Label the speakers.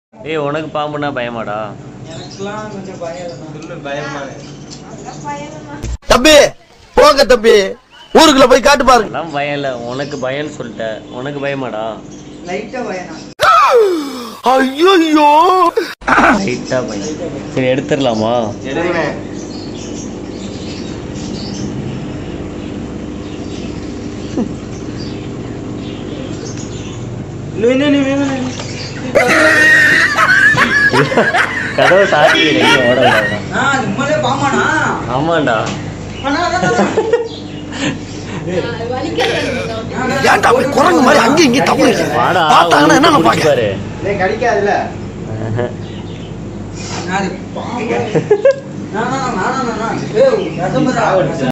Speaker 1: ஏய் உனக்கு பாம்புனா பயமாடா
Speaker 2: எனக்குலாம் கொஞ்சம் பயம் தான்
Speaker 3: தம்பி போங்க தம்பி ஊருக்குள்ள போய் காட்டு பாருங்க
Speaker 1: எல்லாம் பயம் இல்லை உனக்கு பயம்னு சொல்லிட்ட உனக்கு பயமாடா
Speaker 2: லைட்டா பயம் தான்
Speaker 3: ஐயோ
Speaker 1: லைட்டாக பயம் சரி எடுத்துடலாமா கதவை சாத்தி ஓடலாம்
Speaker 2: ஆ நிம்மளே பாமாண்ணா
Speaker 1: ஆமாண்டா
Speaker 2: அண்ணா அண்ணா,
Speaker 3: ஏன்டா அப்படி குரங்கு மாதிரி அங்கேயும் இங்கேயும் தப்புறீங்க
Speaker 1: வாடா
Speaker 3: பார்த்தாங்கன்னா என்ன
Speaker 1: உள்ள
Speaker 3: நினைப்பாங்க
Speaker 1: பாரு
Speaker 2: கடிக்காதுல்ல அது பாம்பு. அண்ணா, அண்ணா, அண்ணா, அண்ணா, அண்ணா. ஏய், விஷம் பாரு.